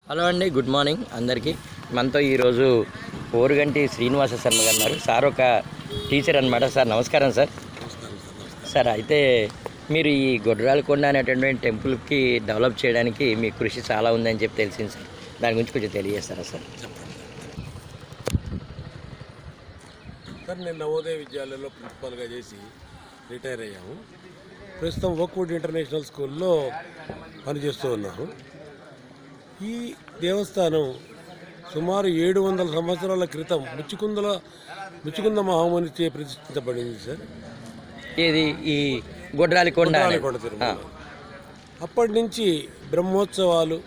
Hello అండి good morning అందరికీ మనతో ఈరోజు ఓరుగంటి శ్రీనివాస శర్మ గారు ఉన్నారు సార్ ఒక టీచర్ అనమాట సార్ నమస్కారం సార్ సార్ అయితే మీరు ఈ గొడ్రాలకొండ అనేటటువంటి టెంపుల్కి డెవలప్ చేయడానికి మీ కృషి చాలా ఉందని చెప్పి తెలిసింది సార్ దాని గురించి కొంచెం తెలియజేస్తారా సార్ సార్ నేను నవోదయ విద్యాలయంలో ప్రిన్సిపాల్గా చేసి రిటైర్ అయ్యాము ప్రస్తుతం ఓక్వుడ్ ఇంటర్నేషనల్ స్కూల్లో పనిచేస్తూ ఉన్నాను ఈ దేవస్థానం సుమారు ఏడు వందల సంవత్సరాల క్రితం ముచ్చుకుందల ముచ్చుకుంద మహామునిచే ప్రతిష్ఠించబడింది సార్ ఇది ఈ గొడ్రాలికొండ అనేది. కొండ తిరుమల అప్పటి నుంచి బ్రహ్మోత్సవాలు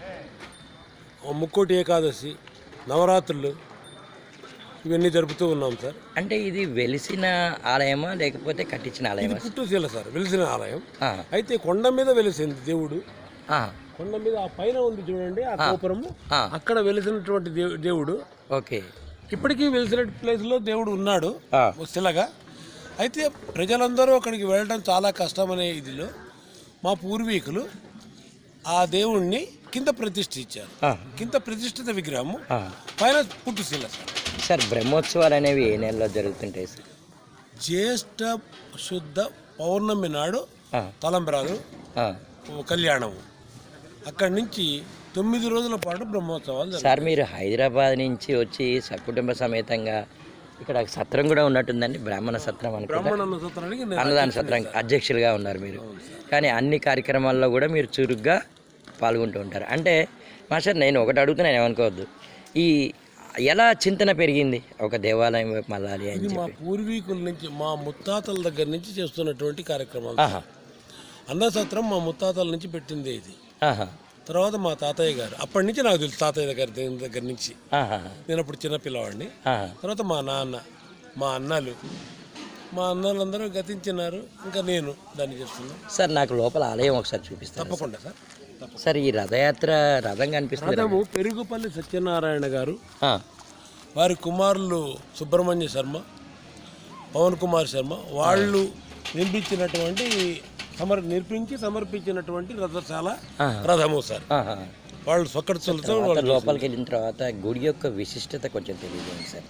ముక్కోటి ఏకాదశి నవరాత్రులు ఇవన్నీ జరుపుతూ ఉన్నాం సార్ అంటే ఇది వెలిసిన ఆలయమా లేకపోతే కట్టించిన ఇది ఆలయమా పుట్టుశీల సార్ వెలిసిన ఆలయం ఆ, అయితే కొండ మీద వెలిసింది దేవుడు ఆ, కొండ మీద ఆ పైన ఉంది చూడండి ఆ గోపురము ఆ. అక్కడ వెలిసినటువంటి దేవు- దేవుడు ఓకే ఇప్పటికీ వెలిసిన ప్లేస్ లో దేవుడు ఉన్నాడు ఆ, శిలగా అయితే ప్రజలందరూ అక్కడికి వెళ్ళడం చాలా కష్టమనే ఇదిలో మా పూర్వీకులు ఆ దేవుణ్ణి కింద ప్రతిష్ఠించారు ఆ, కింద ప్రతిష్ఠిత విగ్రహము ఆ. పైన పుట్టుశీల సార్ సార్ బ్రహ్మోత్సవాలు అనేవి ఏ నెలలో జరుగుతుంటాయి సార్ జ్యేష్ఠ శుద్ధ పౌర్ణమి నాడు ఆ, తలంబ్రాలు ఆ. కళ్యాణము అక్కడి నుంచి తొమ్మిది రోజుల పాటు బ్రహ్మోత్సవాలు జరుగుతాయి. సార్ మీరు హైదరాబాద్ నుంచి వచ్చి సకుటుంబ సమేతంగా ఇక్కడ సత్రం కూడా ఉన్నట్టుందండి బ్రాహ్మణ సత్రం అనుకుంటా బ్రాహ్మణ సూత్రానికి నేను అన్నదాన సత్రం అధ్యక్షులుగా ఉన్నారు మీరు కానీ అన్ని కార్యక్రమాల్లో కూడా మీరు చురుగ్గా పాల్గొంటూ ఉంటారు అంటే మాస్టర్ నేను ఒకటి అడుగుతున్నాను ఏమనుకోవద్దు ఈ ఎలా చింతన పెరిగింది ఒక దేవాలయం వైపు మళ్ళాలి అని ఇది మా చెప్పి పూర్వీకుల నుంచి మా ముత్తాతల దగ్గర నుంచి చేస్తున్నటువంటి కార్యక్రమాలు ఆహా అన్నసత్రం మా ముత్తాతల నుంచి పెట్టిందే ఇది ఆహా తర్వాత మా తాతయ్య గారు అప్పటి నుంచి నాకు తెలుసు తాతయ్య దగ్గర దగ్గర- దగ్గర నుంచి ఆహా నేను అప్పుడు చిన్న పిల్లవాడిని ఆహా తర్వాత మా నాన్న మా అన్నలు మా అన్నలందరూ గతించినారు ఇంకా నేను దాన్ని చేస్తున్నాను సార్ నాకు లోపల ఆలయం ఒకసారి చూపిస్తాను తప్పకుండా సార్ తప్పకుండా సార్ ఈ రథయాత్ర రథం కనిపిస్తుంది రథము పెరుగుపల్లి సత్యనారాయణ గారు ఆ, వారి కుమారులు సుబ్రహ్మణ్య శర్మ పవన్ కుమార్ శర్మ వాళ్ళు నిర్మించినటువంటి సమర్ నిర్మించి సమర్పించినటువంటి రథశాల ఆ. రథము సార్ ఆహా. వాళ్ళు స్వకర్తలతో తర్వాత లోపలికి వెళ్ళిన తర్వాత గుడి యొక్క విశిష్టత కొంచెం తెలియజేయండి సార్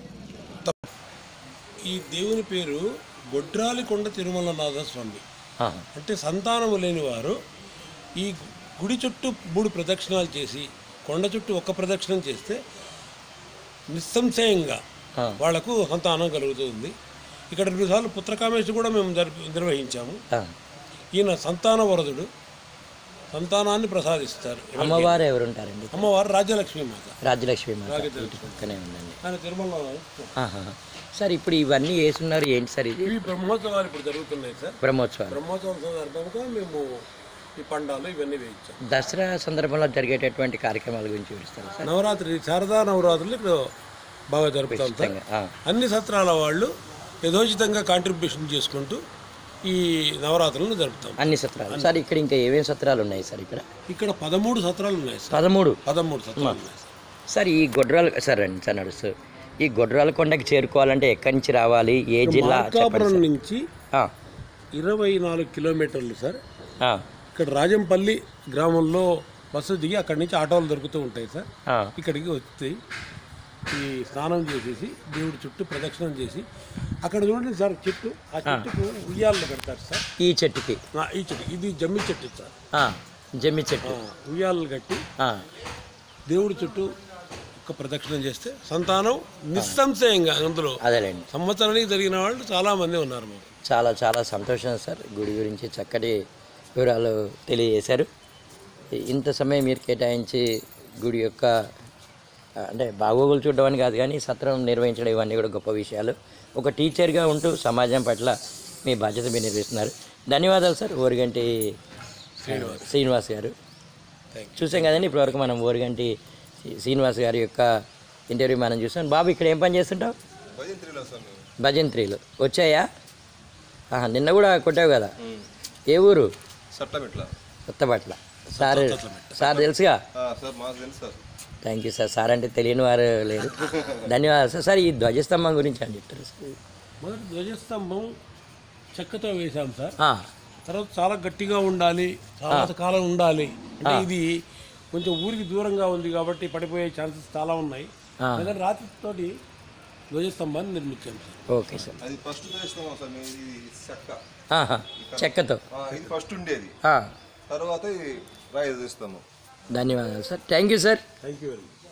ఈ దేవుని పేరు గొడ్రాలికొండ తిరుమలనాథ స్వామి ఆహా. అంటే సంతానము లేని వారు ఈ గుడి చుట్టూ మూడు ప్రదక్షిణాలు చేసి కొండ చుట్టూ ఒక్క ప్రదక్షిణం చేస్తే నిస్సంశయంగా ఆ. వాళ్లకు సంతానం కలుగుతుంది ఇక్కడ రెండుసార్లు పుత్రకామేశి కూడా మేము జరిపి నిర్వహించాము ఆ. ఈయన సంతాన వరదుడు సంతానాన్ని ప్రసాదిస్తారు అమ్మవారు ఎవరు ఉంటారండి అమ్మవారు రాజ్యలక్ష్మి మాత రాజ్యలక్ష్మి మాత ఇటు పక్కనే ఉందండి ఆయన తిరుమల ఆహా. సార్ ఇప్పుడు ఇవన్నీ వేసున్నారు ఏంటి సార్ ఇది ఇవి బ్రహ్మోత్సవాలు ఇప్పుడు జరుగుతున్నాయి సార్ బ్రహ్మోత్సవాలు బ్రహ్మోత్సవం సందర్భంగా మేము ఈ పండాలు ఇవన్నీ వేయించాం దసరా సందర్భంలో జరిగేటటువంటి కార్యక్రమాల గురించి వివరిస్తారు సార్ నవరాత్రి శారదా నవరాత్రులు ఇక్కడ బాగా జరుపుతాం సార్ ఖచ్చితంగా. ఆ. అన్ని సత్రాల వాళ్ళు యథోచితంగా కాంట్రిబ్యూషన్ చేసుకుంటూ ఈ నవరాత్రులను జరుపుతాం అన్ని సత్రాలు సార్ ఇక్కడ ఇంకా ఏమేమి సత్రాలు ఉన్నాయి సార్ ఇక్కడ ఇక్కడ పదమూడు సత్రాలు ఉన్నాయి సార్ పదమూడు పదమూడు సత్రాలు ఉన్నాయి సార్ సార్ ఈ గొడ్రాలు సార్ రండి సార్ నడుస్తూ ఈ గొడ్రాల కొండకి చేరుకోవాలంటే ఎక్కడి నుంచి రావాలి ఏ జిల్లా చెప్పండి మార్కాపురం సార్ నుంచి ఆ, ఇరవై నాలుగు కిలోమీటర్లు సార్ ఆ, ఇక్కడ రాజంపల్లి గ్రామంలో బస్సు దిగి అక్కడి నుంచి ఆటోలు దొరుకుతూ ఉంటాయి సార్ ఆ. ఇక్కడికి వచ్చి ఈ స్నానం చేసేసి దేవుడి చుట్టూ ప్రదక్షిణం చేసి అక్కడ చూడండి సార్ చెట్టు ఆ చెట్టుకు ఉయ్యాలలో పెడతారు సార్ ఈ చెట్టుకి ఆ, ఈ చెట్టు ఇది జమ్మి చెట్టు సార్ ఆ, జమ్మి చెట్టు ఆ, ఉయ్యాలలు కట్టి ఆ, దేవుడి చుట్టూ ఒక ప్రదక్షిణం చేస్తే సంతానం నిస్సంశయంగా అందులో అదేలేండి సంవత్సరానికి జరిగిన వాళ్ళు చాలా మంది ఉన్నారు మాకు చాలా చాలా సంతోషం సార్ గుడి గురించి చక్కటి వివరాలు తెలియజేశారు ఇంత సమయం మీరు కేటాయించి గుడి యొక్క ఆ, అంటే బాగోగులు చూడడం అని కాదు కానీ సత్రం నిర్వహించడం ఇవన్నీ కూడా గొప్ప విషయాలు ఒక టీచర్గా ఉంటూ సమాజం పట్ల మీ బాధ్యత మీరు నిర్వహిస్తున్నారు ధన్యవాదాలు సార్ ఓరిగంటి శ్రీనివాస్ గారు థ్యాంక్ చూసాం కదండి ఇప్పటివరకు మనం ఓరిగంటి శ్రీ- శ్రీనివాస్ గారి యొక్క ఇంటర్వ్యూ మనం చూసాం బాబు ఇక్కడ ఏం పని చేస్తుంటావు భజంత్రీలు వచ్చాయా ఆహా, నిన్న కూడా కొట్టావు కదా ఏ ఊరు చట్టమిట్ల కొత్తపట్ల సార్ సార్ తెలుసుగా సార్ మాకు తెలుసు sir thank you sir sir అంటే తెలియని వారు లేరు ధన్యవాదాలు సార్ సార్ ఈ ధ్వజస్తంభం గురించి అని చెప్తారు సార్ మొదటి ధ్వజస్తంభం చెక్కతో వేశాం సార్ ఆ, తర్వాత చాలా గట్టిగా ఉండాలి చాలా కాలం ఉండాలి అంటే ఇది కొంచెం ఊరికి దూరంగా ఉంది కాబట్టి పడిపోయే ఛాన్సెస్ చాలా ఉన్నాయి ఆ. అందుకని రాతితోటి ధ్వజస్తంభాన్ని నిర్మించాం సార్ ఓకే సార్ అది ఫస్ట్ చేస్తాం సార్ మేము ఇది చెక్క ఆహా, చెక్కతో ఆ, ఇది ఫస్ట్ ఉండేది ఆ, తర్వాత ఇది రాయి చేస్తాము ధన్యవాదాలు sir thank you sir thank you very much